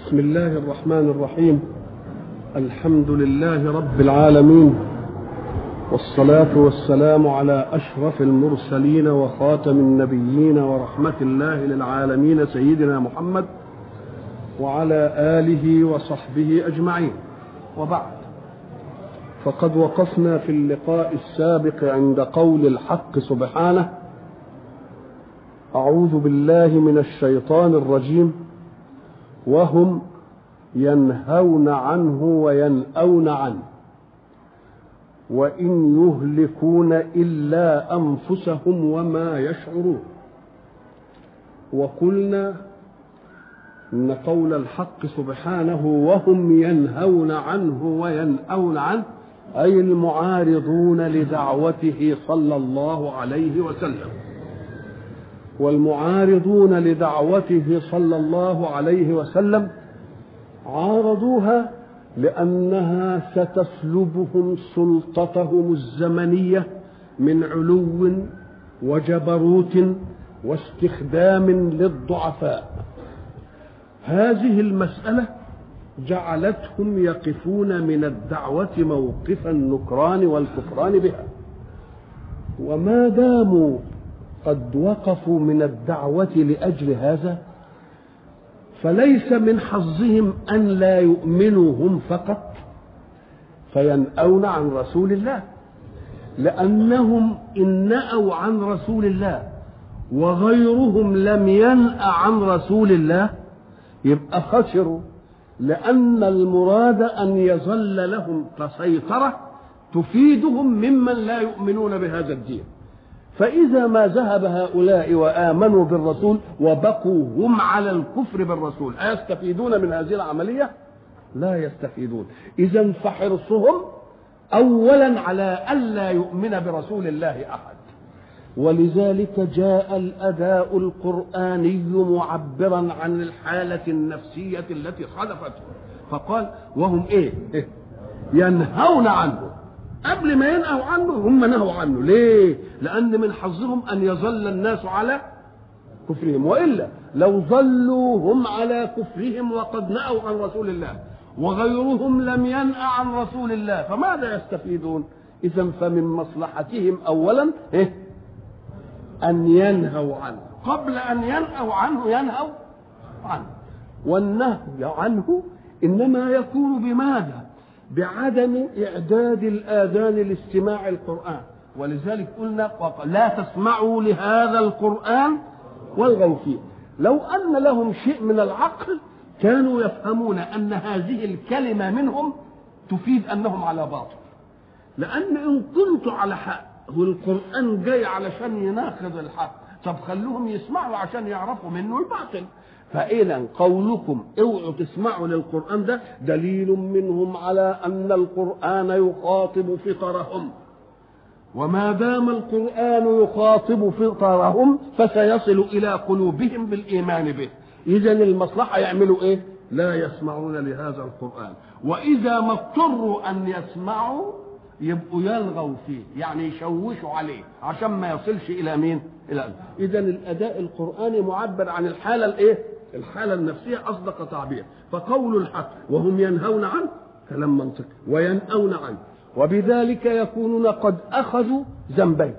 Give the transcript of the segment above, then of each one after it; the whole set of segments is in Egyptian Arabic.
بسم الله الرحمن الرحيم الحمد لله رب العالمين والصلاة والسلام على أشرف المرسلين وخاتم النبيين ورحمة الله للعالمين سيدنا محمد وعلى آله وصحبه أجمعين وبعد فقد وقفنا في اللقاء السابق عند قول الحق سبحانه أعوذ بالله من الشيطان الرجيم وهم ينهون عنه وينأون عنه وإن يهلكون إلا أنفسهم وما يشعرون وقلنا إن قول الحق سبحانه وهم ينهون عنه وينأون عنه أي المعارضون لدعوته صلى الله عليه وسلم والمعارضون لدعوته صلى الله عليه وسلم عارضوها لأنها ستسلبهم سلطتهم الزمنية من علو وجبروت واستخدام للضعفاء هذه المسألة جعلتهم يقفون من الدعوة موقف النكران والكفران بها وما داموا قد وقفوا من الدعوة لأجل هذا فليس من حظهم أن لا يؤمنوا هم فقط فينأون عن رسول الله لأنهم إن نأوا عن رسول الله وغيرهم لم ينأ عن رسول الله يبقى خسروا لأن المراد أن يظل لهم كسيطرة تفيدهم ممن لا يؤمنون بهذا الدين فإذا ما ذهب هؤلاء وآمنوا بالرسول وبقوا هم على الكفر بالرسول أيستفيدون من هذه العملية؟ لا يستفيدون إذا فحرصهم أولا على ألا يؤمن برسول الله أحد ولذلك جاء الأداء القرآني معبرا عن الحالة النفسية التي خلفته فقال وهم إيه؟ إيه؟ ينهون عنه قبل ما ينهوا عنه هم نهوا عنه ليه لان من حظهم ان يظل الناس على كفرهم والا لو ظلوا هم على كفرهم وقد نأوا عن رسول الله وغيرهم لم ينأ عن رسول الله فماذا يستفيدون اذا فمن مصلحتهم اولا إيه؟ ان ينهوا عنه قبل ان ينهوا عنه ينهوا عنه والنهي عنه انما يكون بماذا بعدم إعداد الآذان لاستماع القرآن ولذلك قلنا لا تسمعوا لهذا القرآن والغوا فيه لو أن لهم شيء من العقل كانوا يفهمون أن هذه الكلمة منهم تفيد أنهم على باطل لأن إن كنت على حق والقرآن جاي علشان يناقض الحق طب خلوهم يسمعوا عشان يعرفوا منه الباطل فإذا قولكم اوعوا تسمعوا للقرآن ده دليل منهم على أن القرآن يخاطب فطرهم وما دام القرآن يخاطب فطرهم فسيصل إلى قلوبهم بالإيمان به إذا المصلحة يعملوا إيه؟ لا يسمعون لهذا القرآن وإذا ما اضطروا أن يسمعوا يبقوا يلغوا فيه يعني يشوشوا عليه عشان ما يصلش إلى مين؟ إلى إذا الأداء القرآني معبر عن الحالة الإيه؟ الحالة النفسية أصدق تعبير فقول الحق وهم ينهون عنه كلام منطقي وينأون عنه وبذلك يكونون قد أخذوا ذنبين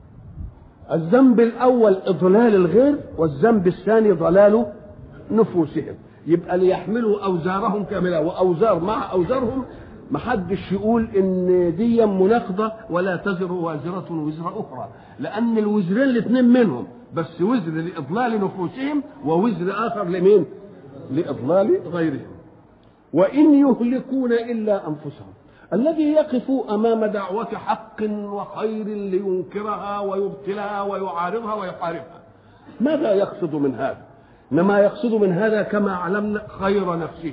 الذنب الأول إضلال الغير والذنب الثاني ضلال نفوسهم يبقى ليحملوا أوزارهم كاملة وأوزار مع أوزارهم محدش يقول ان دي مناقضه ولا تزر وازره وزر اخرى لان الوزرين الاثنين منهم بس وزر لإضلال نفوسهم ووزر آخر لمين؟ لإضلال غيرهم وإن يهلكون إلا أنفسهم الذي يقف أمام دعوة حق وخير لينكرها ويبطلها ويعارضها ويحاربها ماذا يقصد من هذا؟ إنما يقصد من هذا كما علمنا خير نفسه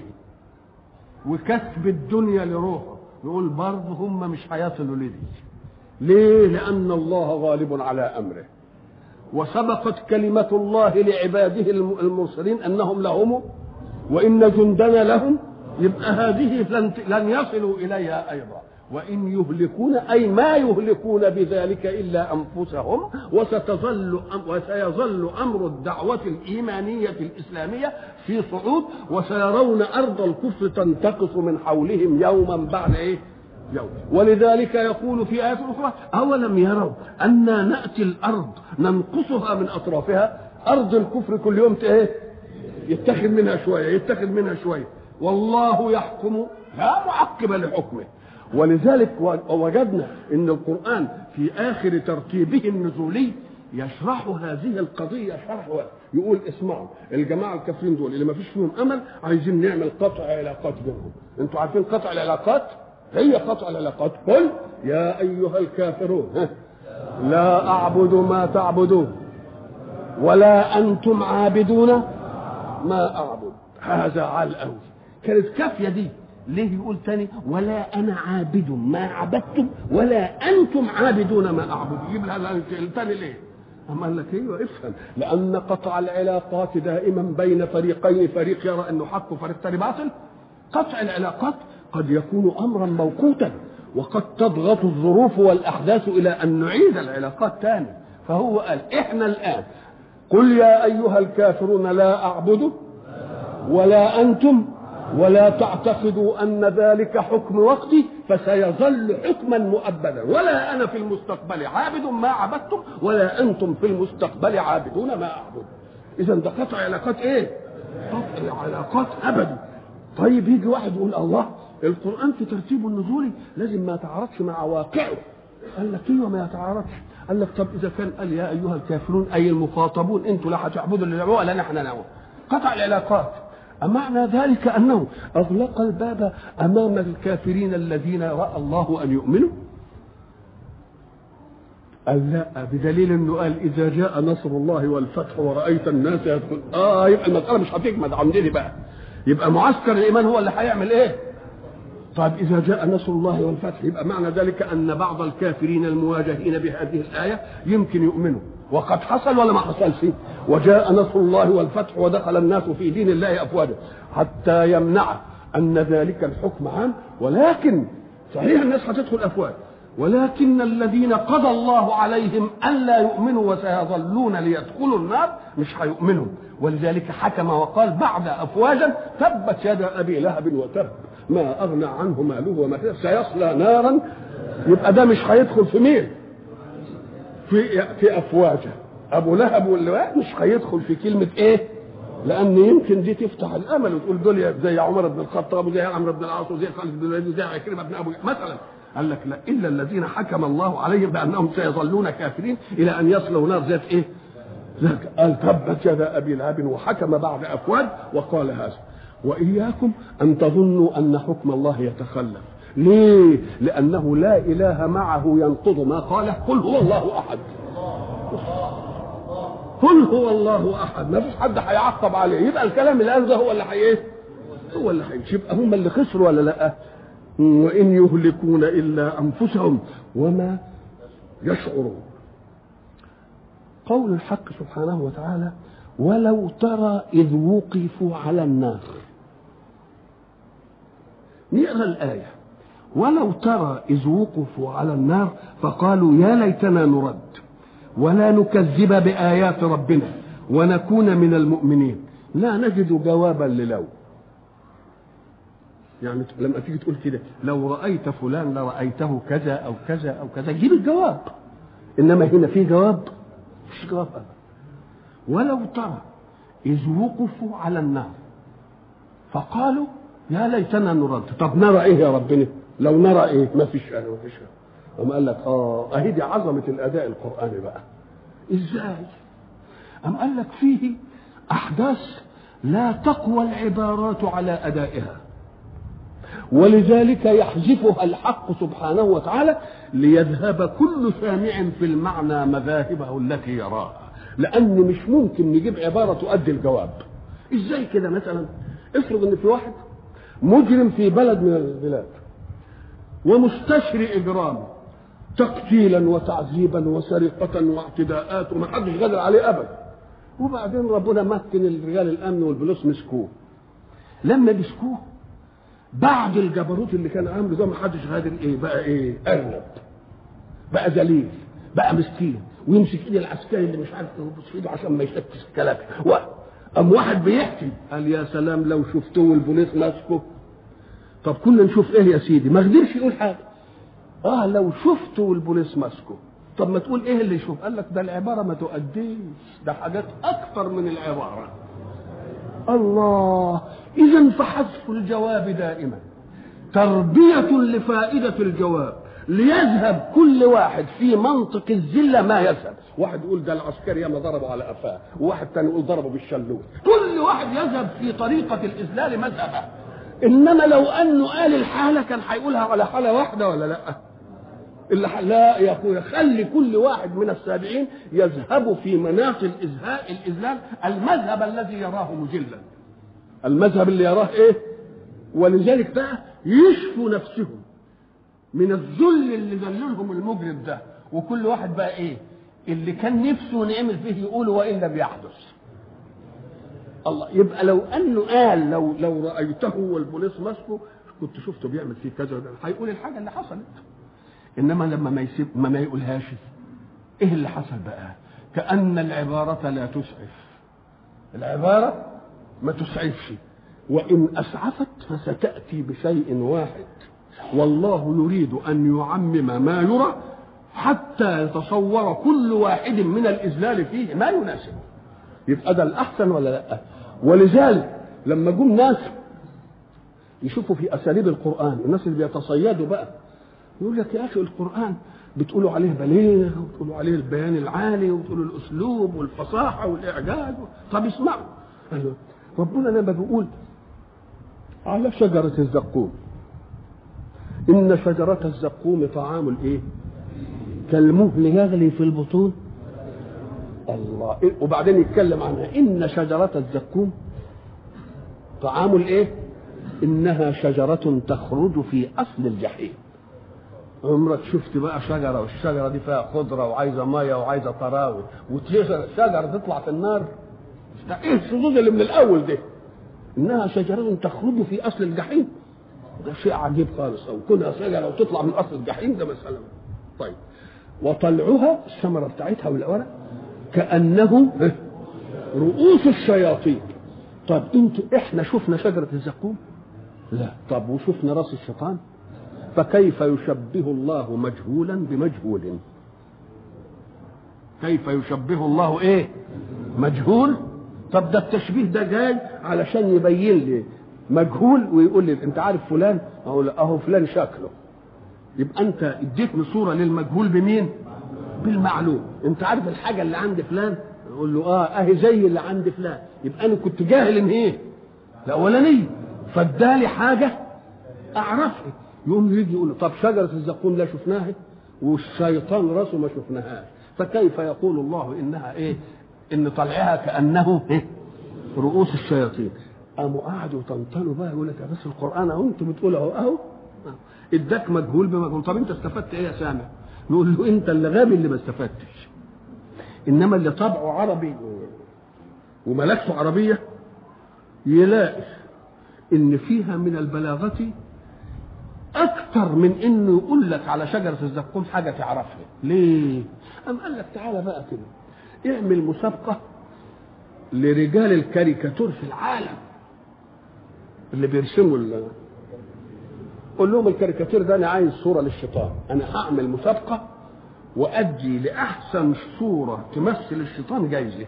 وكسب الدنيا لروحه يقول برضه هم مش هيصلوا لدي ليه؟ لأن الله غالب على أمره وسبقت كلمة الله لعباده المرسلين أنهم لهم وإن جندنا لهم يبقى هذه لن, لن يصلوا إليها أيضا وإن يهلكون أي ما يهلكون بذلك إلا أنفسهم وستظل وسيظل أمر الدعوة الإيمانية الإسلامية في صعود وسيرون أرض الكفر تنتقص من حولهم يوما بعد إيه؟ يوم ولذلك يقول في آية أخرى أولم يروا أنا نأتي الأرض ننقصها من أطرافها أرض الكفر كل يوم إيه؟ يتخذ منها شوية يتخذ منها شوية والله يحكم لا معقب لحكمه ولذلك وجدنا ان القران في اخر ترتيبه النزولي يشرح هذه القضيه شرح يقول اسمعوا الجماعه الكافرين دول اللي ما فيش فيهم امل عايزين نعمل قطع علاقات بينهم انتوا عارفين قطع العلاقات هي قطع العلاقات قل يا ايها الكافرون لا اعبد ما تعبدون ولا انتم عابدون ما اعبد هذا عال قوي كانت كافيه دي ليه يقول تاني ولا انا عابد ما عبدتم ولا انتم عابدون ما اعبد يجيب لها الثاني ليه أما قال لك ايوه افهم لان قطع العلاقات دائما بين فريقين فريق يرى انه حق وفريق ثاني باطل قطع العلاقات قد يكون امرا موقوتا وقد تضغط الظروف والاحداث الى ان نعيد العلاقات ثاني فهو قال احنا الان قل يا ايها الكافرون لا اعبد ولا انتم ولا تعتقدوا ان ذلك حكم وقتي فسيظل حكما مؤبدا ولا انا في المستقبل عابد ما عبدتم ولا انتم في المستقبل عابدون ما اعبد اذا ده قطع علاقات ايه قطع علاقات ابدي طيب يجي واحد يقول الله القران في ترتيبه النزولي لازم ما يتعارضش مع واقعه قال لك ايوه ما يتعارضش قال لك طب اذا كان قال يا ايها الكافرون اي المخاطبون انتوا لا هتعبدوا اللي ولا نحن نعبد قطع العلاقات أمعنى ذلك أنه أغلق الباب أمام الكافرين الذين رأى الله أن يؤمنوا قال لا بدليل انه قال اذا جاء نصر الله والفتح ورايت الناس يدخل اه يبقى المساله مش هتجمد عندنا بقى يبقى معسكر الايمان هو اللي هيعمل ايه طيب اذا جاء نصر الله والفتح يبقى معنى ذلك ان بعض الكافرين المواجهين بهذه الايه يمكن يؤمنوا وقد حصل ولا ما حصلش وجاء نصر الله والفتح ودخل الناس في دين الله افواجا حتى يمنع ان ذلك الحكم عام ولكن صحيح الناس هتدخل افواج ولكن الذين قضى الله عليهم الا يؤمنوا وسيظلون ليدخلوا النار مش هيؤمنوا ولذلك حكم وقال بعد افواجا تبت يد ابي لهب وتب ما اغنى عنه ماله وما سيصلى نارا يبقى ده مش هيدخل في مين في في افواجه ابو لهب واللي مش هيدخل في كلمه ايه لان يمكن دي تفتح الامل وتقول دول زي عمر بن الخطاب وزي عمرو بن العاص وزي خالد بن الوليد وزي عكرمه بن ابو مثلا قال لك لا الا الذين حكم الله عليهم بانهم سيظلون كافرين الى ان يصلوا نار ذات ايه؟ ذات قال تبت يدا ابي لهب وحكم بعد افواج وقال هذا واياكم ان تظنوا ان حكم الله يتخلف ليه؟ لأنه لا إله معه ينقض ما قاله قل هو الله أحد قل هو الله أحد ما فيش حد هيعقب عليه يبقى الكلام الآن ده هو اللي هي هو اللي هيمشي يبقى هم اللي خسروا ولا لا؟ وإن يهلكون إلا أنفسهم وما يشعرون قول الحق سبحانه وتعالى ولو ترى إذ وقفوا على النار نقرا الآية ولو ترى إذ وقفوا على النار فقالوا يا ليتنا نرد ولا نكذب بآيات ربنا ونكون من المؤمنين لا نجد جوابا للو يعني لما تيجي تقول كده لو رأيت فلان لرأيته كذا أو كذا أو كذا جيب الجواب إنما هنا في جواب مش جواب أبدا ولو ترى إذ وقفوا على النار فقالوا يا ليتنا نرد طب نرى إيه يا ربنا لو نرى ايه ما فيش انا ما فيش أم قال لك اه اهي دي عظمه الاداء القراني بقى ازاي أم قال لك فيه احداث لا تقوى العبارات على ادائها ولذلك يحذفها الحق سبحانه وتعالى ليذهب كل سامع في المعنى مذاهبه التي يراها لان مش ممكن نجيب عباره تؤدي الجواب ازاي كده مثلا افرض ان في واحد مجرم في بلد من البلاد ومستشري اجرام تقتيلا وتعذيبا وسرقة واعتداءات وما حدش قادر عليه ابدا وبعدين ربنا مكن الرجال الامن والبوليس مسكوه لما مسكوه بعد الجبروت اللي كان عامله ده ما حدش قادر ايه بقى ايه ارنب بقى ذليل بقى مسكين ويمسك ايد العسكري اللي مش عارف يربط في ايده عشان ما يشتتش الكلام قام واحد بيحكي قال يا سلام لو شفتوه البوليس ماسكه طب كنا نشوف ايه يا سيدي ما قدرش يقول حاجه اه لو شفته البوليس ماسكه طب ما تقول ايه اللي يشوف قال لك ده العباره ما تؤديش ده حاجات اكتر من العباره الله اذا فحذف الجواب دائما تربيه لفائده الجواب ليذهب كل واحد في منطق الذله ما يذهب واحد يقول ده العسكري ياما ضربه على قفاه وواحد تاني يقول ضربه بالشلوت كل واحد يذهب في طريقه الاذلال مذهبه انما لو انه قال الحاله كان هيقولها على حاله واحده ولا لا اللي لا يا اخويا خلي كل واحد من السابعين يذهب في مناط الازهاء الاذلال المذهب الذي يراه مجلا المذهب اللي يراه ايه ولذلك بقى يشفوا نفسهم من الذل اللي ذللهم المجرم ده وكل واحد بقى ايه اللي كان نفسه نعمل فيه يقول وان لم يحدث الله يبقى لو انه قال لو لو رايته والبوليس ماسكه كنت شفته بيعمل فيه كذا هيقول الحاجه اللي حصلت انما لما ما يسيب ما, ما يقولهاش ايه اللي حصل بقى كان العباره لا تسعف العباره ما تسعفش وان اسعفت فستاتي بشيء واحد والله يريد ان يعمم ما يرى حتى يتصور كل واحد من الاذلال فيه ما يناسبه يبقى ده الاحسن ولا لا ولذلك لما جم ناس يشوفوا في اساليب القران الناس اللي بيتصيدوا بقى يقول لك يا اخي القران بتقولوا عليه بليغ وبتقولوا عليه البيان العالي وبتقولوا الاسلوب والفصاحه والاعجاز طب اسمعوا ربنا لما بيقول على شجره الزقوم ان شجره الزقوم طعام الايه كالمهل يغلي في البطون الله إيه؟ وبعدين يتكلم عنها ان شجره الزقوم طعام الايه انها شجره تخرج في اصل الجحيم عمرك شفت بقى شجره والشجره دي فيها خضره وعايزه ميه وعايزه طراوه وشجره تطلع في النار ده ايه الشذوذ اللي من الاول ده انها شجره تخرج في اصل الجحيم ده شيء عجيب خالص او كونها شجره وتطلع من اصل الجحيم ده مساله طيب وطلعها الثمره بتاعتها والورق كانه رؤوس الشياطين طب انتوا احنا شفنا شجره الزقوم لا طب وشفنا راس الشيطان فكيف يشبه الله مجهولا بمجهول كيف يشبه الله ايه مجهول طب ده التشبيه ده جاي علشان يبين لي مجهول ويقول لي انت عارف فلان اقول اهو فلان شكله يبقى انت اديتني صوره للمجهول بمين بالمعلوم انت عارف الحاجه اللي عند فلان اقول له اه اهي زي اللي عند فلان يبقى انا كنت جاهل ان ايه الاولانيه فادالي حاجه اعرفها يقوم يجي يقول له طب شجره الزقوم لا شفناها والشيطان راسه ما شفناهاش فكيف يقول الله انها ايه ان طلعها كانه إيه؟ رؤوس الشياطين قاموا قعدوا يطنطنوا بقى يقول لك بس القران اهو انتوا بتقولوا اهو اهو اداك مجهول بمجهول طب انت استفدت ايه يا سامع؟ نقول له انت اللي غبي اللي ما استفدتش انما اللي طبعه عربي وملكته عربيه يلاقي ان فيها من البلاغه اكثر من انه يقول لك على شجره الزقوم حاجه تعرفها ليه ام قال لك تعالى بقى كده اعمل مسابقه لرجال الكاريكاتور في العالم اللي بيرسموا ال... قول لهم الكاريكاتير ده انا عايز صوره للشيطان انا هعمل مسابقه وادي لاحسن صوره تمثل الشيطان جايزه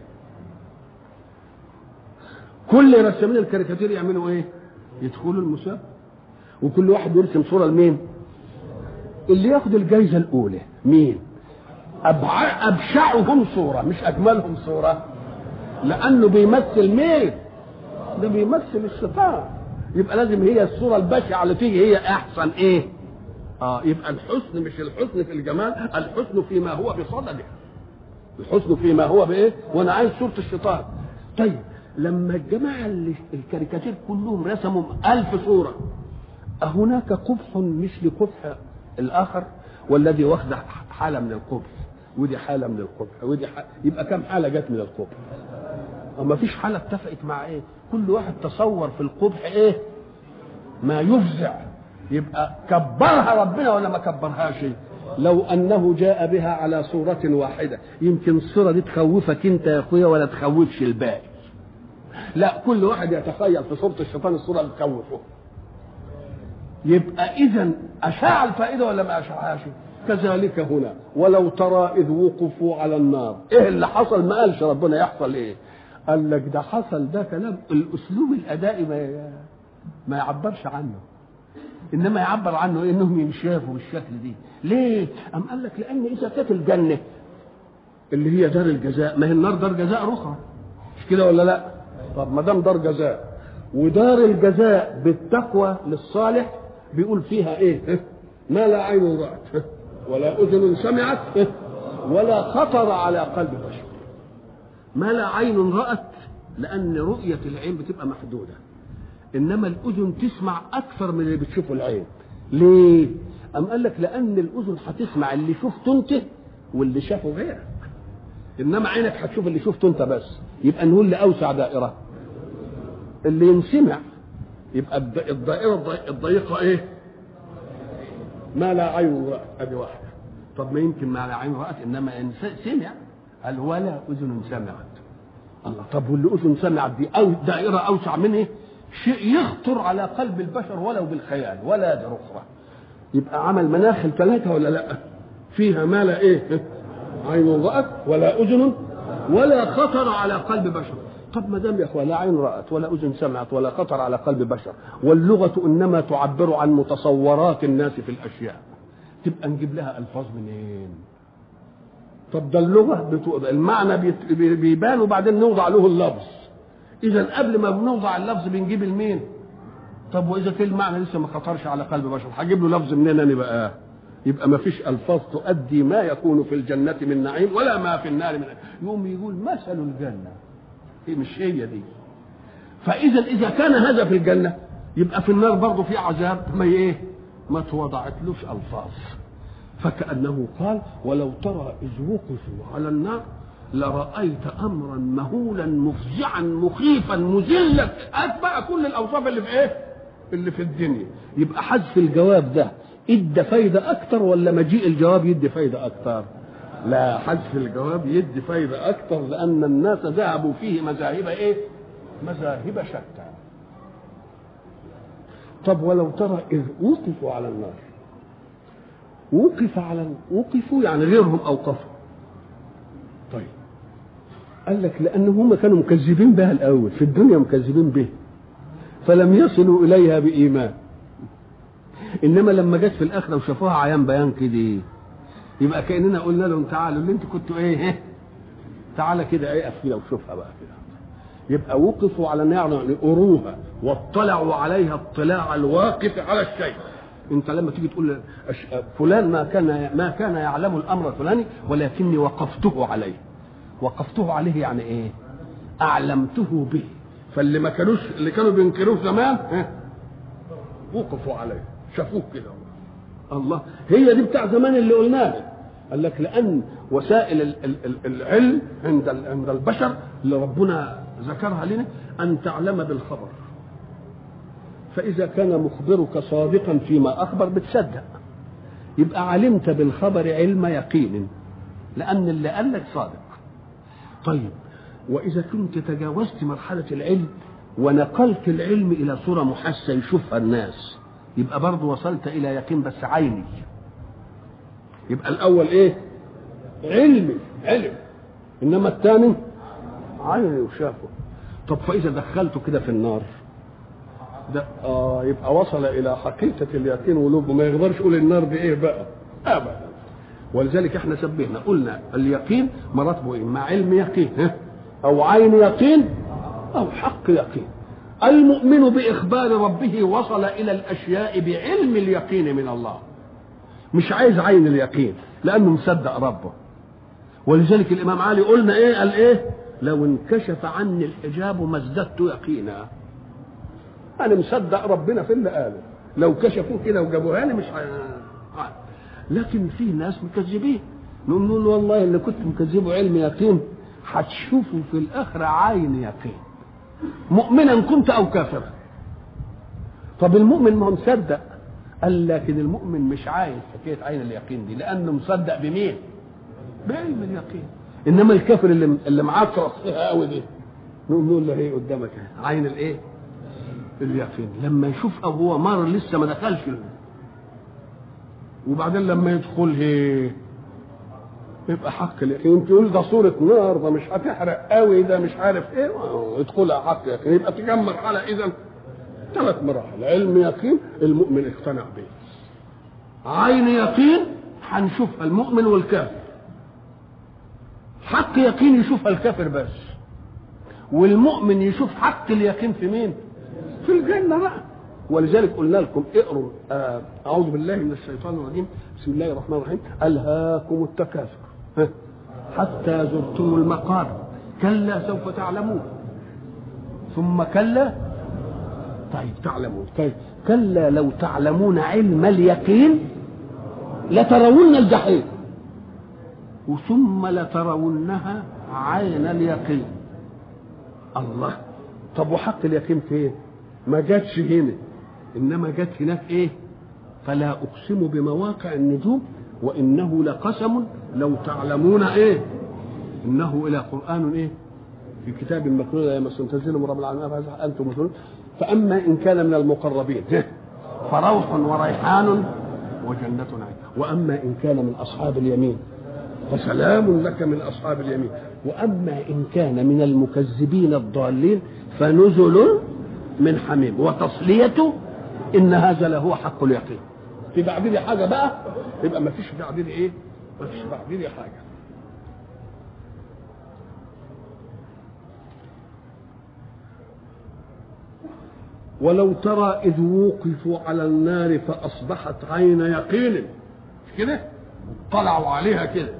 كل رسامين الكاريكاتير يعملوا ايه يدخلوا المسابقه وكل واحد يرسم صوره لمين اللي ياخد الجايزه الاولى مين أبع... ابشعهم صوره مش اجملهم صوره لانه بيمثل مين ده بيمثل الشيطان يبقى لازم هي الصوره البشعه اللي تيجي هي احسن ايه اه يبقى الحسن مش الحسن في الجمال الحسن فيما هو بصدده الحسن فيما هو بايه وانا عايز صوره الشيطان طيب لما الجماعه اللي الكاريكاتير كلهم رسموا ألف صوره أهناك قبح مثل قبح الآخر والذي واخد حالة من القبح ودي حالة من القبح ودي حالة يبقى كم حالة جت من القبح أما فيش حالة اتفقت مع إيه كل واحد تصور في القبح إيه ما يفزع يبقى كبرها ربنا ولا ما كبرهاش لو انه جاء بها على صورة واحدة يمكن الصورة دي تخوفك انت يا اخويا ولا تخوفش الباقي لا كل واحد يتخيل في صورة الشيطان الصورة اللي تخوفه يبقى اذا اشاع الفائدة ولا ما اشاعهاش كذلك هنا ولو ترى اذ وقفوا على النار ايه اللي حصل ما قالش ربنا يحصل ايه قال لك ده حصل ده كلام الاسلوب الادائي ما ما يعبرش عنه انما يعبر عنه انهم ينشافوا بالشكل دي ليه ام قال لك لان اذا كانت الجنه اللي هي دار الجزاء ما هي النار دار جزاء اخرى مش كده ولا لا طب ما دام دار جزاء ودار الجزاء بالتقوى للصالح بيقول فيها ايه ما لا عين رأت ولا أذن سمعت ولا خطر على قلب بشر ما لا عين رأت لأن رؤية العين بتبقى محدودة إنما الأذن تسمع أكثر من اللي بتشوفه العين ليه؟ أم قال لك لأن الأذن هتسمع اللي شفته أنت واللي شافه غيرك إنما عينك هتشوف اللي شفته أنت بس يبقى نقول لأوسع دائرة اللي ينسمع يبقى الدائرة الضيقة إيه؟ ما لا عين رأت أدي واحدة طب ما يمكن ما لا عين رأت إنما إن سمع قال ولا أذن سمعت الله طب واللي أذن سمعت دي أو دائرة أوسع من إيه؟ شيء يخطر على قلب البشر ولو بالخيال ولا دار أخرى يبقى عمل مناخل ثلاثة ولا لا فيها ما لا إيه عين رأت ولا أذن ولا خطر على قلب بشر طب ما دام يا اخوان لا عين رأت ولا أذن سمعت ولا خطر على قلب بشر واللغة إنما تعبر عن متصورات الناس في الأشياء تبقى نجيب لها ألفاظ منين؟ طب ده اللغة بتو... المعنى بيبان وبعدين نوضع له اللفظ إذا قبل ما بنوضع اللفظ بنجيب المين؟ طب وإذا كان المعنى لسه ما خطرش على قلب بشر هجيب له لفظ منين أنا بقى؟ يبقى ما فيش ألفاظ تؤدي ما يكون في الجنة من نعيم ولا ما في النار من نعيم. يقوم يقول مثل الجنة هي مش هي دي فاذا اذا كان هذا في الجنه يبقى في النار برضه في عذاب ما ايه ما توضعتلوش الفاظ فكانه قال ولو ترى اذ وقفوا على النار لرايت امرا مهولا مفزعا مخيفا مذلا اتبع كل الاوصاف اللي في ايه اللي في الدنيا يبقى حذف الجواب ده ادى فايده اكتر ولا مجيء الجواب يدي فايده اكتر لا حذف الجواب يدي فايدة أكثر لأن الناس ذهبوا فيه مذاهب إيه؟ مذاهب شتى. طب ولو ترى إذ وقفوا على النار وقف على وقفوا يعني غيرهم أوقفوا. طيب قال لك لأن هم كانوا مكذبين بها الأول في الدنيا مكذبين به فلم يصلوا إليها بإيمان إنما لما جت في الآخرة وشافوها عيان بيان كده يبقى كاننا قلنا لهم تعالوا اللي انتوا كنتوا ايه تعالى كده ايه كده وشوفها بقى كده يبقى وقفوا على النار يعني اروها واطلعوا عليها اطلاع الواقف على الشيء انت لما تيجي تقول فلان ما كان ما كان يعلم الامر الفلاني ولكني وقفته عليه وقفته عليه يعني ايه اعلمته به فاللي ما كانوش اللي كانوا بينكروه زمان ها وقفوا عليه شافوه كده الله هي دي بتاع زمان اللي قلناها قال لك لان وسائل العلم عند عند البشر اللي ربنا ذكرها لنا ان تعلم بالخبر فاذا كان مخبرك صادقا فيما اخبر بتصدق يبقى علمت بالخبر علم يقين لان اللي قال لك صادق طيب واذا كنت تجاوزت مرحله العلم ونقلت العلم الى صوره محسه يشوفها الناس يبقى برضه وصلت الى يقين بس عيني يبقى الاول ايه علمي علم انما الثاني عيني وشافه طب فاذا دخلته كده في النار ده اه يبقى وصل الى حقيقه اليقين ولوب ما يقدرش يقول النار دي ايه بقى ابدا ولذلك احنا شبهنا قلنا اليقين مراتبه ايه مع علم يقين ها او عين يقين او حق يقين المؤمن باخبار ربه وصل الى الاشياء بعلم اليقين من الله مش عايز عين اليقين لانه مصدق ربه ولذلك الامام علي قلنا ايه قال ايه لو انكشف عني الحجاب ما ازددت يقينا انا مصدق ربنا في اللي قاله لو كشفوه كده وجابوها لي مش ه... لكن في ناس مكذبين نقول له والله اللي كنت مكذبه علم يقين هتشوفه في الاخره عين يقين مؤمنا كنت او كافرا طب المؤمن ما هو مصدق قال لكن المؤمن مش عايز حكايه عين اليقين دي لانه مصدق بمين؟ بعلم اليقين انما الكافر اللي اللي معطرس فيها قوي دي نقول نقول له ايه قدامك عين الايه؟ اليقين لما يشوف او هو مر لسه ما دخلش وبعدين لما يدخل ايه يبقى حق اليقين تقول ده صورة نار ده مش هتحرق قوي ده مش عارف ايه يدخلها حق يقين يبقى تجمع مرحلة اذا ثلاث مراحل علم يقين المؤمن اقتنع به عين يقين هنشوفها المؤمن والكافر حق يقين يشوفها الكافر بس والمؤمن يشوف حق اليقين في مين في الجنة بقى ولذلك قلنا لكم اقروا آه اعوذ بالله من الشيطان الرجيم بسم الله الرحمن الرحيم الهاكم التكاثر حتى زرتم المقابر كلا سوف تعلمون ثم كلا طيب تعلمون طيب كلا لو تعلمون علم اليقين لترون الجحيم ثم لترونها عين اليقين الله طب وحق اليقين فين ما جاتش هنا انما جت هناك ايه فلا اقسم بمواقع النجوم وانه لقسم لو تعلمون ايه انه الى قران ايه في كتاب مكنون لا يمس تنزيل من رب العالمين انتم مسلمون فاما ان كان من المقربين فروح وريحان وجنة نعيم واما ان كان من اصحاب اليمين فسلام لك من اصحاب اليمين واما ان كان من المكذبين الضالين فنزل من حميم وتصليته ان هذا لهو حق اليقين في بعدين حاجه بقى يبقى ما فيش بعدين ايه ما فيش بعدين حاجه ولو ترى اذ وقفوا على النار فاصبحت عين يقين مش كده طلعوا عليها كده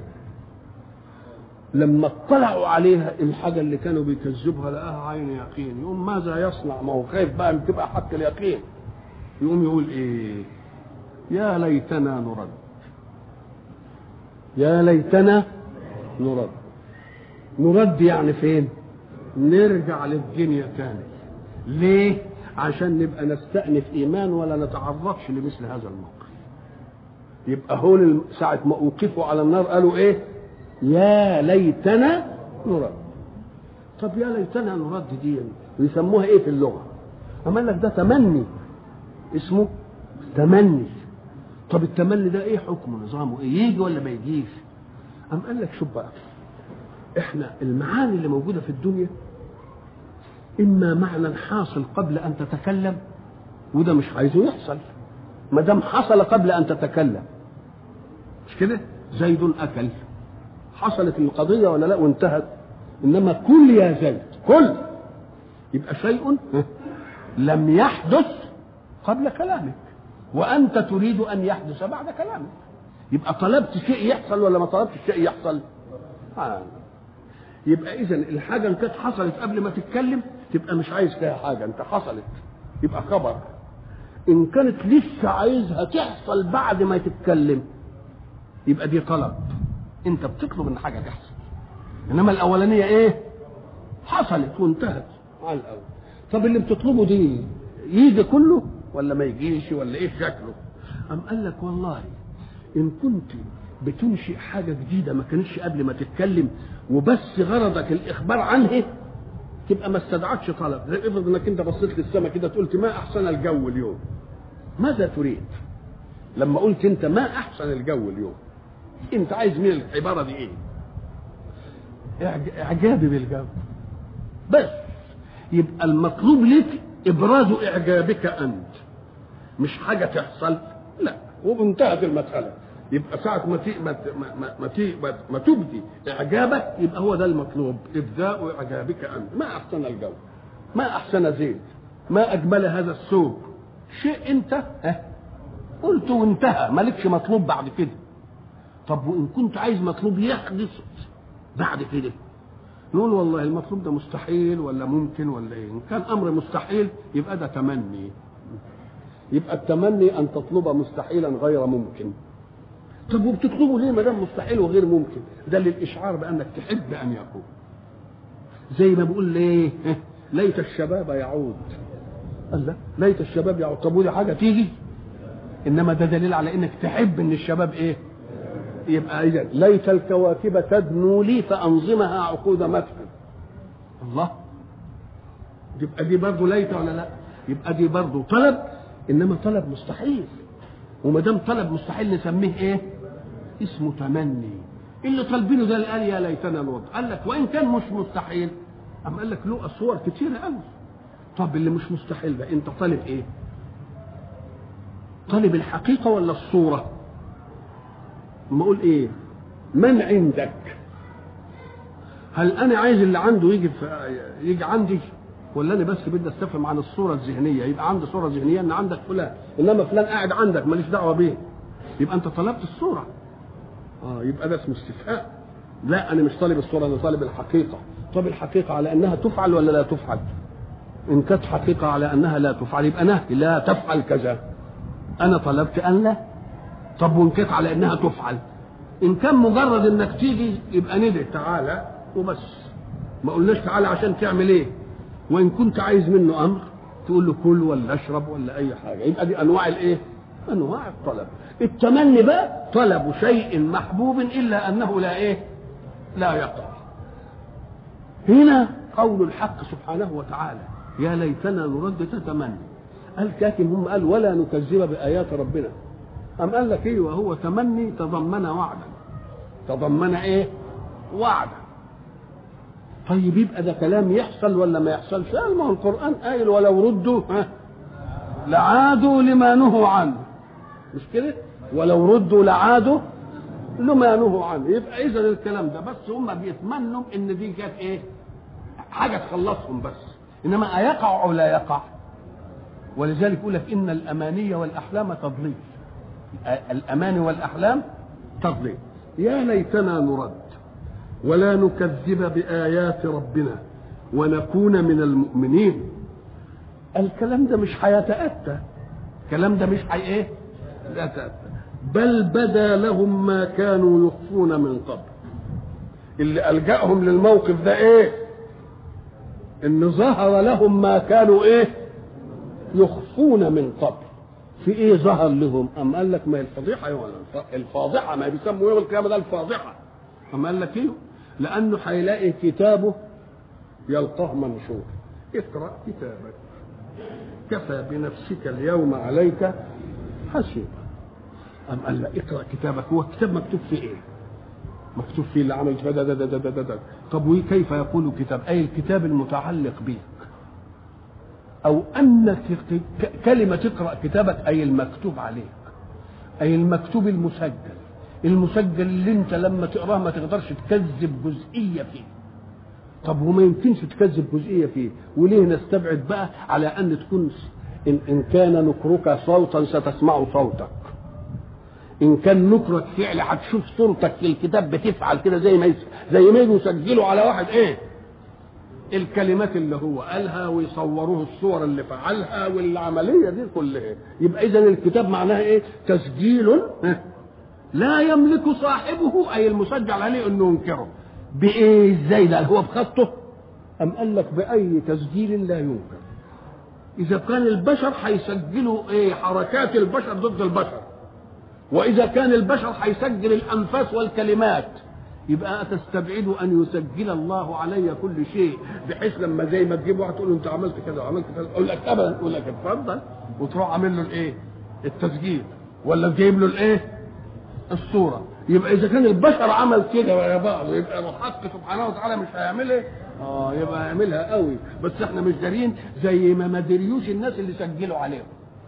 لما اطلعوا عليها الحاجة اللي كانوا بيكذبها لقاها عين يقين يقوم ماذا يصنع ما هو خايف بقى ان تبقى حق اليقين يقوم يقول ايه يا ليتنا نرد يا ليتنا نرد نرد يعني فين نرجع للدنيا تاني ليه عشان نبقى نستأنف إيمان ولا نتعرضش لمثل هذا الموقف يبقى هون ساعة ما أوقفوا على النار قالوا إيه يا ليتنا نرد طب يا ليتنا نرد دي ويسموها ايه في اللغه اما لك ده تمني اسمه تمني طب التمني ده ايه حكمه نظامه ايه يجي ولا ما يجيش ام قال لك شوف بقى احنا المعاني اللي موجوده في الدنيا اما معنى حاصل قبل ان تتكلم وده مش عايزه يحصل ما دام حصل قبل ان تتكلم مش كده زيد اكل حصلت القضيه ولا لا وانتهت انما كل يا زيد كل يبقى شيء لم يحدث قبل كلامك وانت تريد ان يحدث بعد كلامك يبقى طلبت شيء يحصل ولا ما طلبتش شيء يحصل آه. يبقى اذا الحاجه ان كانت حصلت قبل ما تتكلم تبقى مش عايز فيها حاجه انت حصلت يبقى خبر ان كانت لسه عايزها تحصل بعد ما تتكلم يبقى دي طلب انت بتطلب ان حاجه تحصل انما الاولانيه ايه حصلت وانتهت على الاول طب اللي بتطلبه دي يجي كله ولا ما يجيش ولا ايه شكله ام قال لك والله ان كنت بتنشئ حاجه جديده ما كانتش قبل ما تتكلم وبس غرضك الاخبار عنها تبقى ما استدعتش طلب زي افرض انك انت بصيت للسماء كده قلت ما احسن الجو اليوم ماذا تريد لما قلت انت ما احسن الجو اليوم انت عايز من العباره دي ايه اعجابي بالجو بس يبقى المطلوب لك ابراز اعجابك انت مش حاجه تحصل لا وانتهت المساله يبقى ساعة ما تي ما ما ما, تي ما, ما تبدي إعجابك يبقى هو ده المطلوب إبداء إعجابك أنت ما أحسن الجو ما أحسن زيت ما أجمل هذا الثوب شيء أنت ها قلت وانتهى مالكش مطلوب بعد كده طب وإن كنت عايز مطلوب يحدث بعد كده نقول والله المطلوب ده مستحيل ولا ممكن ولا ايه ان كان امر مستحيل يبقى ده تمني يبقى التمني ان تطلب مستحيلا غير ممكن طب وبتطلبه ليه ما دام مستحيل وغير ممكن ده للاشعار بانك تحب ان يكون زي ما بقول ليه ليت الشباب يعود قال لا ليت الشباب يعقبوا لي حاجه تيجي انما ده دليل على انك تحب ان الشباب ايه يبقى اذا ليت الكواكب تدنو لي فانظمها عقود مدح الله يبقى دي برضه ليت ولا لا يبقى دي برضه طلب انما طلب مستحيل وما دام طلب مستحيل نسميه ايه اسمه تمني اللي طالبينه ده اللي قال يا ليتنا نرد قال لك وان كان مش مستحيل اما قال لك له صور كتيره قوي طب اللي مش مستحيل ده انت طالب ايه طالب الحقيقه ولا الصوره ما اقول ايه من عندك هل انا عايز اللي عنده يجي في يجي عندي ولا انا بس بدي استفهم عن الصوره الذهنيه يبقى عندي صوره ذهنيه ان عندك فلان انما فلان قاعد عندك ماليش دعوه بيه يبقى انت طلبت الصوره اه يبقى ده اسمه استفهام لا انا مش طالب الصوره انا طالب الحقيقه طب الحقيقه على انها تفعل ولا لا تفعل ان كانت حقيقه على انها لا تفعل يبقى نهي لا تفعل كذا انا طلبت ان لا طب وان كانت على انها تفعل ان كان مجرد انك تيجي يبقى ندى تعالى وبس ما قلناش تعالى عشان تعمل ايه وان كنت عايز منه امر تقول له كل ولا اشرب ولا اي حاجه يبقى دي انواع الايه انواع الطلب التمني بقى طلب شيء محبوب الا انه لا ايه لا يقع هنا قول الحق سبحانه وتعالى يا ليتنا نرد تتمنى قال لكن هم قال ولا نكذب بايات ربنا أم قال لك ايه وهو تمني تضمن وعدا تضمن ايه وعدا طيب يبقى ده كلام يحصل ولا ما يحصلش قال ما هو القرآن قايل ولو ردوا ها لعادوا لما نهوا عنه مش كده ولو ردوا لعادوا لما نهوا عنه يبقى اذا الكلام ده بس هم بيتمنوا ان دي كانت ايه حاجه تخلصهم بس انما ايقع او لا يقع ولذلك يقول لك ان الاماني والاحلام تضليل الاماني والاحلام تضليل يا ليتنا نرد ولا نكذب بايات ربنا ونكون من المؤمنين الكلام ده مش هيتاتى الكلام ده مش حي ايه لا تاتى بل بدا لهم ما كانوا يخفون من قبل اللي الجاهم للموقف ده ايه ان ظهر لهم ما كانوا ايه يخفون من قبل في ايه ظهر لهم ام قال لك ما الفضيحه يوم الفاضحه ما بيسموا يوم القيامه ده الفاضحه ام قال لك ايه لانه هيلاقي كتابه يلقاه منشور اقرا كتابك كفى بنفسك اليوم عليك حسيبا أم قال لا اقرا كتابك هو الكتاب مكتوب فيه ايه مكتوب فيه اللي عملت ده ده ده ده ده, ده. طب وكيف يقول كتاب اي الكتاب المتعلق بك او ان كلمه تقرا كتابك اي المكتوب عليك اي المكتوب المسجل المسجل اللي انت لما تقراه ما تقدرش تكذب جزئيه فيه طب وما يمكنش تكذب جزئيه فيه وليه نستبعد بقى على ان تكون ان, إن كان نكرك صوتا ستسمع صوتك ان كان نكرك فعل هتشوف صورتك في الكتاب بتفعل كده زي ما زي ما يجوا يسجلوا على واحد ايه الكلمات اللي هو قالها ويصوروه الصور اللي فعلها والعمليه دي كلها يبقى اذا الكتاب معناها ايه تسجيل لا يملك صاحبه اي المسجل عليه انه ينكره بايه ازاي ده هو بخطه ام قال لك باي تسجيل لا ينكر اذا كان البشر هيسجلوا ايه حركات البشر ضد البشر واذا كان البشر هيسجل الانفاس والكلمات يبقى تستبعد ان يسجل الله علي كل شيء بحيث لما زي ما تجيب واحد تقول له انت عملت كذا وعملت كذا يقول لك ابدا يقول لك اتفضل وتروح عامل له الايه؟ التسجيل ولا تجيب له الايه؟ الصوره يبقى اذا كان البشر عمل كده ويا بعض يبقى الحق سبحانه وتعالى مش هيعملها اه يبقى هيعملها قوي بس احنا مش دارين زي ما ما دريوش الناس اللي سجلوا عليهم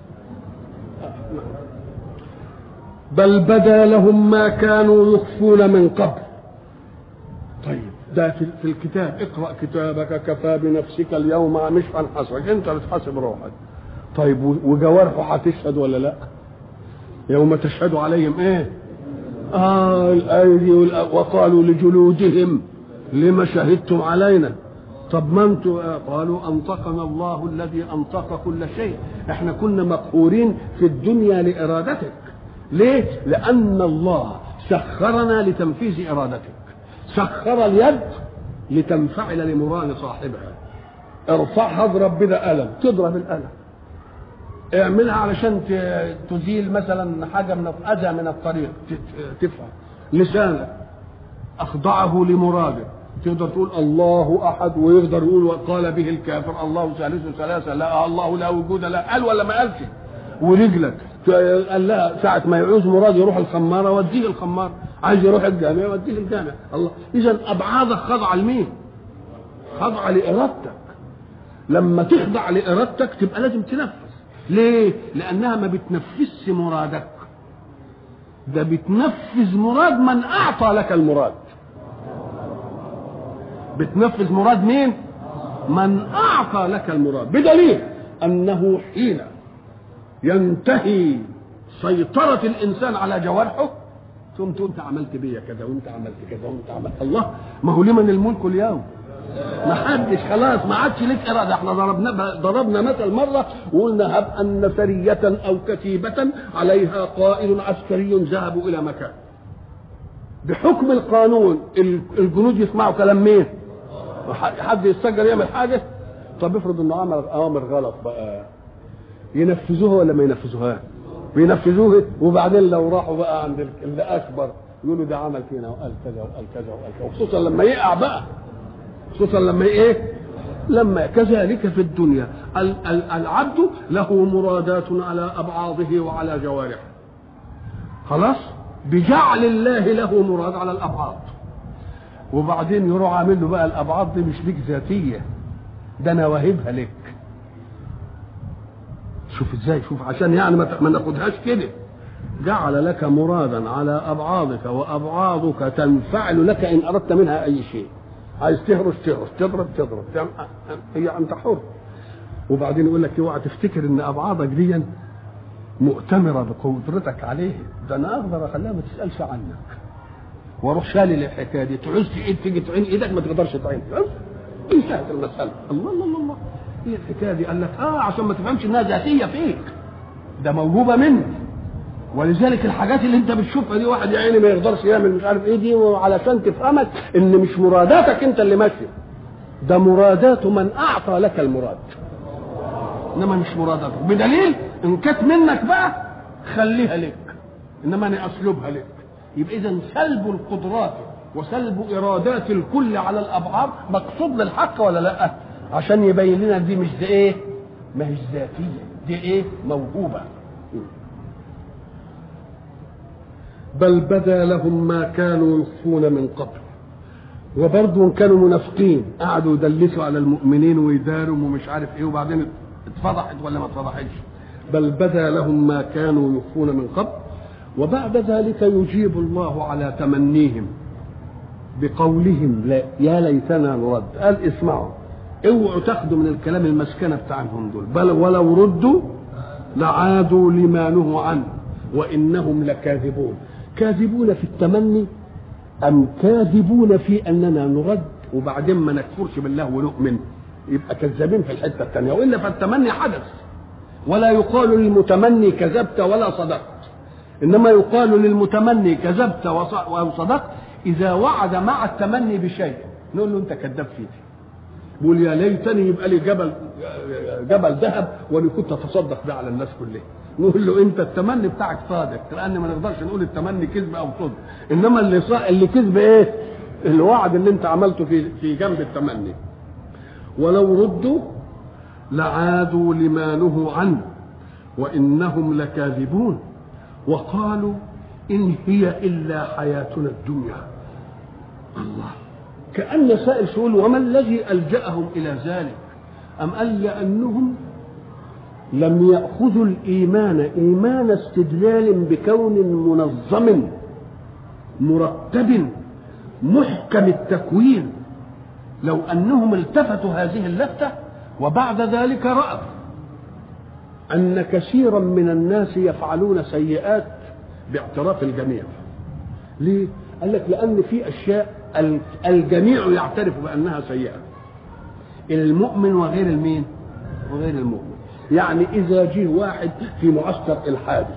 بل بدا لهم ما كانوا يخفون من قبل طيب ده في, في الكتاب اقرا كتابك كفى بنفسك اليوم مش هنحاسبك انت بتحاسب روحك طيب وجوارحه هتشهد ولا لا يوم تشهد عليهم ايه اه الايدي وقالوا لجلودهم لما شهدتم علينا طب ما انتم قالوا انطقنا الله الذي انطق كل شيء احنا كنا مقهورين في الدنيا لارادتك ليه لان الله سخرنا لتنفيذ ارادتك سخر اليد لتنفعل لمراد صاحبها ارفعها اضرب بدا قلم تضرب القلم اعملها علشان تزيل مثلا حاجه من اذى من الطريق تفهم لسانك اخضعه لمراده تقدر تقول الله احد ويقدر يقول وقال به الكافر الله ثالث ثلاثه لا الله لا وجود لا قال ولا ما قالش ورجلك قال لا ساعة ما يعوز مراد يروح الخمارة وديه الخمارة عايز يروح الجامع وديه الجامع الله إذا أبعادك خاضعة لمين؟ خاضعة لإرادتك لما تخضع لإرادتك تبقى لازم تنفذ ليه؟ لأنها ما بتنفذش مرادك ده بتنفذ مراد من أعطى لك المراد بتنفذ مراد مين؟ من أعطى لك المراد بدليل أنه حين ينتهي سيطرة الإنسان على جوارحه ثم تقول أنت عملت بيا كذا وأنت عملت كذا وأنت عملت الله ما هو لمن الملك اليوم ما حدش خلاص ما عادش لك إرادة احنا ضربنا ضربنا مثل مرة وقلنا هب أن سرية أو كتيبة عليها قائد عسكري ذهبوا إلى مكان بحكم القانون الجنود يسمعوا كلام مين؟ حد يستجر يعمل حاجة طب افرض انه عمل اوامر غلط بقى ينفذوها ولا ما ينفذوها بينفذوها وبعدين لو راحوا بقى عند اللي اكبر يقولوا ده عمل فينا وقال كذا وقال كذا وقال كذا وخصوصا لما يقع بقى خصوصا لما ايه لما كذلك في الدنيا العبد له مرادات على ابعاضه وعلى جوارحه خلاص بجعل الله له مراد على الابعاض وبعدين يروح عامل له بقى الابعاض دي مش ليك ذاتيه ده انا واهبها لك شوف ازاي شوف عشان يعني ما ناخدهاش كده جعل لك مرادا على ابعاضك وابعاضك تنفعل لك ان اردت منها اي شيء عايز تهرش تهرش تضرب تضرب هي انت حر وبعدين يقول لك اوعى تفتكر ان ابعاضك دي مؤتمره بقدرتك عليه ده انا اقدر اخليها ما تسالش عنك واروح شالل الحكايه دي تعوز ايد تيجي تعين ايدك ما تقدرش تعين انتهت المساله الله الله الله, الله. ايه الحكايه دي؟ قال لك اه عشان ما تفهمش انها ذاتيه فيك ده موهوبه منك ولذلك الحاجات اللي انت بتشوفها دي واحد يا عيني ما يقدرش يعمل مش عارف ايه دي علشان تفهمك ان مش مراداتك انت اللي ماشيه ده مرادات من اعطى لك المراد انما مش مراداتك بدليل ان كانت منك بقى خليها لك انما انا اسلبها لك يبقى اذا سلب القدرات وسلب ارادات الكل على الابعاد مقصود للحق ولا لا عشان يبين لنا دي مش دي ايه ما هيش ذاتيه دي ايه موهوبه بل بدا لهم ما كانوا يخفون من قبل وبرضه كانوا منافقين قعدوا يدلسوا على المؤمنين ويداروا ومش عارف ايه وبعدين اتفضحت ولا ما اتفضحتش بل بدا لهم ما كانوا يخفون من قبل وبعد ذلك يجيب الله على تمنيهم بقولهم لا يا ليتنا نرد قال اسمعوا اوعوا تاخدوا من الكلام المسكنه بتاعهم دول بل ولو ردوا لعادوا لما نهوا عنه وانهم لكاذبون كاذبون في التمني ام كاذبون في اننا نرد وبعدين ما نكفرش بالله ونؤمن يبقى كذابين في الحته الثانيه والا فالتمني حدث ولا يقال للمتمني كذبت ولا صدقت انما يقال للمتمني كذبت وصدقت اذا وعد مع التمني بشيء نقول له انت كذاب فيه بيقول يا ليتني يبقى لي جبل جبل ذهب وانا كنت اتصدق ده على الناس كلها نقول له انت التمني بتاعك صادق لان ما نقدرش نقول التمني كذب او صدق انما اللي صا... اللي كذب ايه الوعد اللي انت عملته في في جنب التمني ولو ردوا لعادوا لما نهوا عنه وانهم لكاذبون وقالوا ان هي الا حياتنا الدنيا الله كأن سائل سؤال وما الذي ألجأهم إلى ذلك أم قال لأنهم لم يأخذوا الإيمان إيمان استدلال بكون منظم مرتب محكم التكوين لو أنهم التفتوا هذه اللفتة وبعد ذلك رأوا أن كثيرا من الناس يفعلون سيئات باعتراف الجميع ليه؟ قال لك لأن في أشياء الجميع يعترف بانها سيئه المؤمن وغير المين وغير المؤمن يعني اذا جه واحد في معسكر الحادث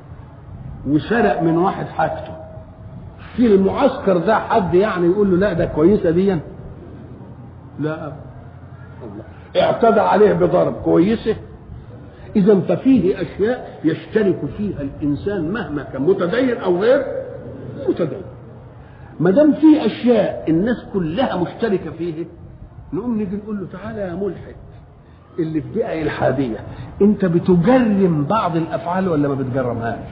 وسرق من واحد حاجته في المعسكر ده حد يعني يقول له لا ده كويسه دي لا الله اعتدى عليه بضرب كويسه اذا ففيه اشياء يشترك فيها الانسان مهما كان متدين او غير متدين ما دام في اشياء الناس كلها مشتركه فيه نقوم نيجي نقول له تعالى يا ملحد اللي في بيئه الحاديه انت بتجرم بعض الافعال ولا ما بتجرمهاش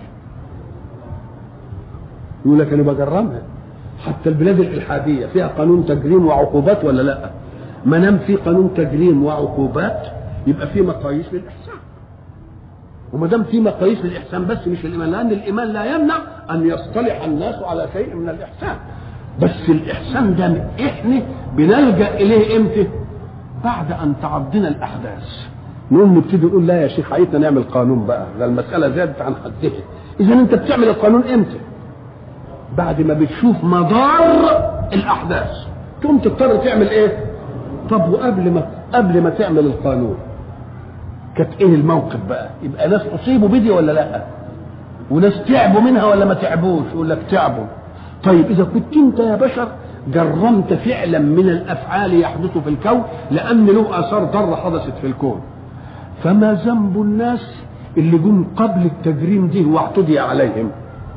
يقول لك انا بجرمها حتى البلاد الالحاديه فيها قانون تجريم وعقوبات ولا لا ما دام في قانون تجريم وعقوبات يبقى في مقاييس للاحسان وما دام في مقاييس للاحسان بس مش الايمان لان الايمان لا يمنع ان يصطلح الناس على شيء من الاحسان بس الاحسان ده احنا بنلجا اليه امتى بعد ان تعضنا الاحداث نقوم نبتدي نقول لا يا شيخ عايزنا نعمل قانون بقى ده المساله زادت عن حدها اذا انت بتعمل القانون امتى بعد ما بتشوف مضار الاحداث تقوم تضطر تعمل ايه طب وقبل ما قبل ما تعمل القانون كانت ايه الموقف بقى يبقى ناس اصيبوا بدي ولا لا وناس تعبوا منها ولا ما تعبوش يقول لك تعبوا طيب اذا كنت انت يا بشر جرمت فعلا من الافعال يحدث في الكون لان له اثار ضاره حدثت في الكون فما ذنب الناس اللي جم قبل التجريم دي واعتدي عليهم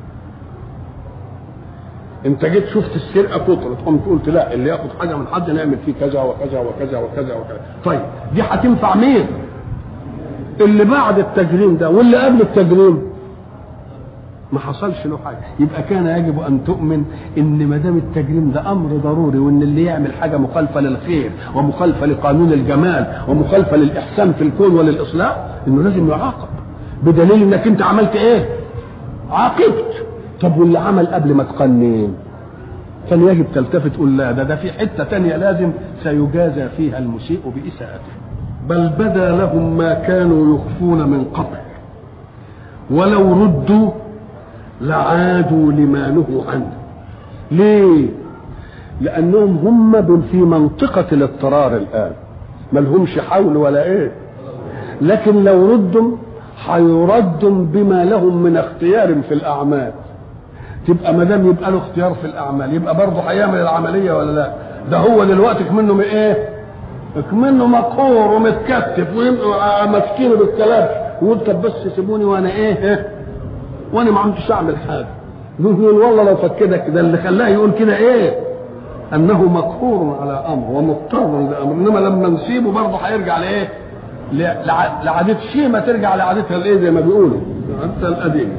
انت جيت شفت السرقه كترت قمت قلت لا اللي ياخد حاجه من حد نعمل فيه كذا وكذا وكذا وكذا وكذا طيب دي هتنفع مين اللي بعد التجريم ده واللي قبل التجريم ما حصلش له حاجه يبقى كان يجب ان تؤمن ان ما دام التجريم ده امر ضروري وان اللي يعمل حاجه مخالفه للخير ومخالفه لقانون الجمال ومخالفه للاحسان في الكون وللاصلاح انه لازم يعاقب بدليل انك انت عملت ايه عاقبت طب واللي عمل قبل ما تقنن كان يجب تلتفت تقول لا ده ده في حته تانية لازم سيجازى فيها المسيء باساءته بل بدا لهم ما كانوا يخفون من قبل ولو ردوا لعادوا لما نهوا عنه ليه لانهم هم في منطقه الاضطرار الان ما لهمش حول ولا ايه لكن لو ردوا هيردوا بما لهم من اختيار في الاعمال تبقى ما دام يبقى له اختيار في الاعمال يبقى برضه هيعمل العمليه ولا لا ده هو دلوقتي كمنه ايه كمنه مقهور ومتكتف ومسكينه بالكلام ويقول طب بس سيبوني وانا ايه وانا ما عمتش اعمل حاجه يقول والله لو فكدك ده اللي خلاه يقول كده ايه انه مقهور على امر ومضطر لامر انما لما نسيبه برضه هيرجع لايه لعادة شيمة ترجع لعادتها الايه زي ما بيقولوا عادتها القديمة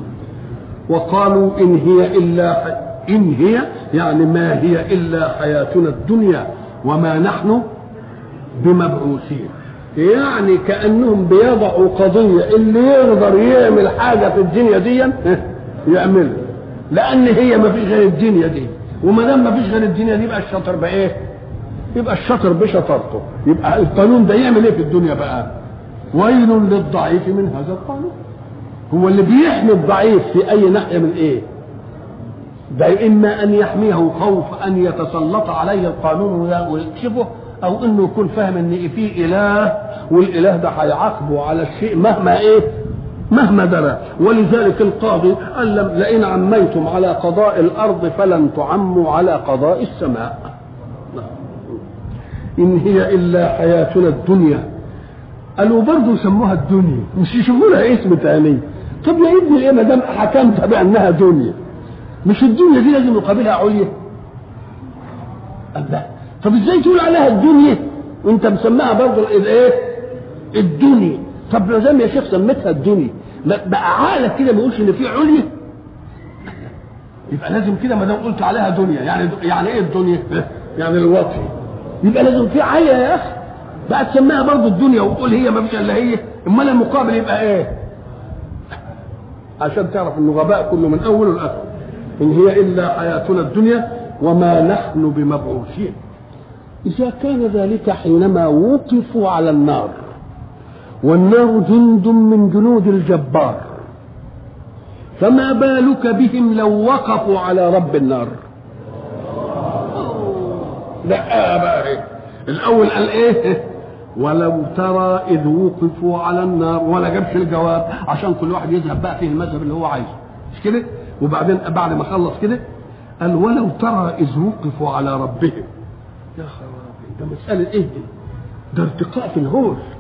وقالوا ان هي الا ح... ان هي يعني ما هي الا حياتنا الدنيا وما نحن بمبعوثين يعني كانهم بيضعوا قضيه اللي يقدر يعمل حاجه في الدنيا دي يعملها لان هي ما فيش غير الدنيا دي وما دام ما فيش غير الدنيا دي يبقى الشاطر بايه؟ يبقى الشاطر بشطارته يبقى القانون ده يعمل ايه في الدنيا بقى؟ ويل للضعيف من هذا القانون هو اللي بيحمي الضعيف في اي ناحيه من ايه؟ ده اما ان يحميه خوف ان يتسلط عليه القانون ويكشفه او انه يكون فاهم ان في اله والاله ده هيعاقبه على الشيء مهما ايه مهما درى ولذلك القاضي قال لئن عميتم على قضاء الارض فلن تعموا على قضاء السماء ان هي الا حياتنا الدنيا قالوا برضه يسموها الدنيا مش يشوفوا لها اسم تاني طب يا ابني ايه ما دام حكمت بانها دنيا مش الدنيا دي لازم يقابلها عليا الله طب ازاي تقول عليها الدنيا وانت مسماها برضه الايه الدنيا طب ما دام يا شيخ سميتها الدنيا بقى عقلك كده ما يقولش ان في عليا يبقى لازم كده ما دام قلت عليها دنيا يعني يعني ايه الدنيا يعني الوطي يبقى لازم في عاليه يا اخي بقى تسميها برضه الدنيا وتقول هي ما فيش الا هي امال المقابل يبقى ايه عشان تعرف انه غباء كله من اوله لاخره ان هي الا حياتنا الدنيا وما نحن بمبعوثين إذا كان ذلك حينما وقفوا على النار والنار جند من جنود الجبار فما بالك بهم لو وقفوا على رب النار لا بقى إيه؟ الأول قال إيه ولو ترى إذ وقفوا على النار ولا جابش الجواب عشان كل واحد يذهب بقى فيه المذهب اللي هو عايزه مش كده وبعدين بعد ما خلص كده قال ولو ترى إذ وقفوا على ربهم يا خرابي ده مسألة إيه دي؟ ده ارتقاء في الهول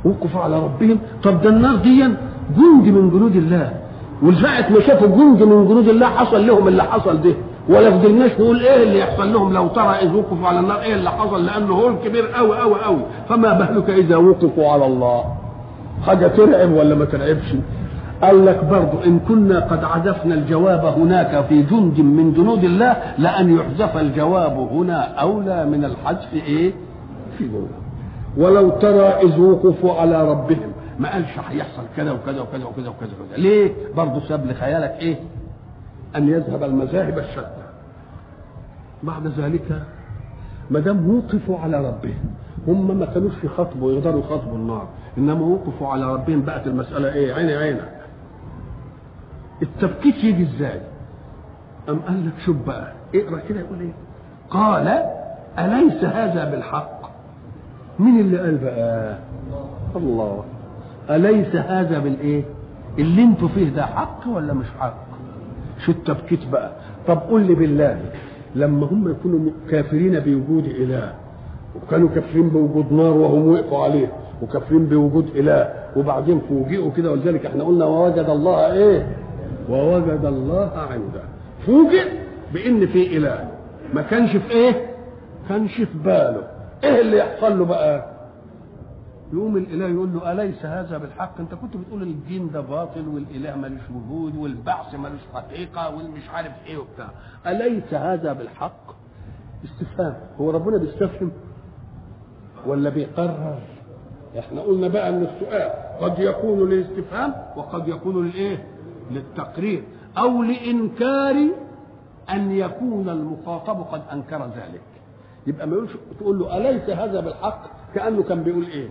وقفوا على ربهم طب ده النار دي جند من جنود الله وساعة ما شافوا جند من جنود الله حصل لهم اللي حصل ده ولا فضلناش نقول ايه اللي يحصل لهم لو ترى اذ وقفوا على النار ايه اللي حصل لانه هول كبير قوي قوي قوي فما بالك اذا وقفوا على الله حاجه ترعب ولا ما ترعبش قال لك برضه ان كنا قد عزفنا الجواب هناك في جند من جنود الله لان يحذف الجواب هنا اولى من الحذف ايه في جنود ولو ترى اذ وقفوا على ربهم ما قالش هيحصل كذا وكذا وكذا وكذا وكذا وكذا ليه برضه ساب لخيالك ايه ان يذهب المذاهب الشتى بعد ذلك ما دام وقفوا على ربهم هم ما كانوش في خطبه يقدروا يخاطبوا النار انما وقفوا على ربهم بقت المساله ايه عيني عينك التبكيت يجي ازاي ام قال لك شوف بقى اقرا كده يقول ايه قال اليس هذا بالحق مين اللي قال بقى الله اليس هذا بالايه اللي انتوا فيه ده حق ولا مش حق شو التبكيت بقى طب قول لي بالله لما هم يكونوا كافرين بوجود اله وكانوا كافرين بوجود نار وهم وقفوا عليه وكافرين بوجود اله وبعدين فوجئوا كده ولذلك احنا قلنا ووجد الله ايه ووجد الله عنده فوجئ بان في اله ما كانش في ايه كانش في باله ايه اللي يحصل له بقى يقوم الاله يقول له اليس هذا بالحق انت كنت بتقول الدين ده باطل والاله ملوش وجود والبعث ملوش حقيقه والمش عارف ايه وبتاع اليس هذا بالحق استفهام هو ربنا بيستفهم ولا بيقرر احنا قلنا بقى ان السؤال قد يكون للاستفهام وقد يكون للايه للتقرير او لانكار ان يكون المخاطب قد انكر ذلك يبقى ما يقولش تقول له اليس هذا بالحق كانه كان بيقول ايه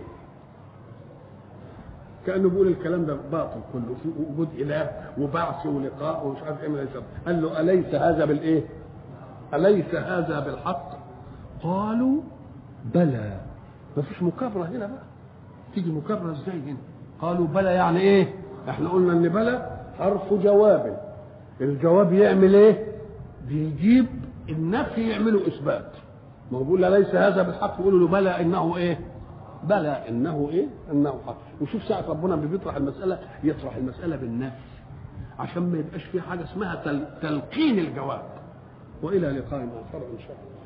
كانه بيقول الكلام ده باطل كله في وجود اله وبعث ولقاء ومش عارف ايه من الشر قال له اليس هذا بالايه اليس هذا بالحق قالوا بلى ما فيش مكابره هنا بقى تيجي مكابره ازاي هنا قالوا بلى يعني ايه احنا قلنا ان بلى حرف جواب الجواب يعمل ايه بيجيب النفي يعمله اثبات ما هو بيقول ليس هذا بالحق يقولوا له بلى انه ايه بلى انه ايه انه حق وشوف ساعه ربنا بيطرح المساله يطرح المساله بالنفي عشان ما يبقاش في حاجه اسمها تل... تلقين الجواب والى لقاء اخر ان شاء الله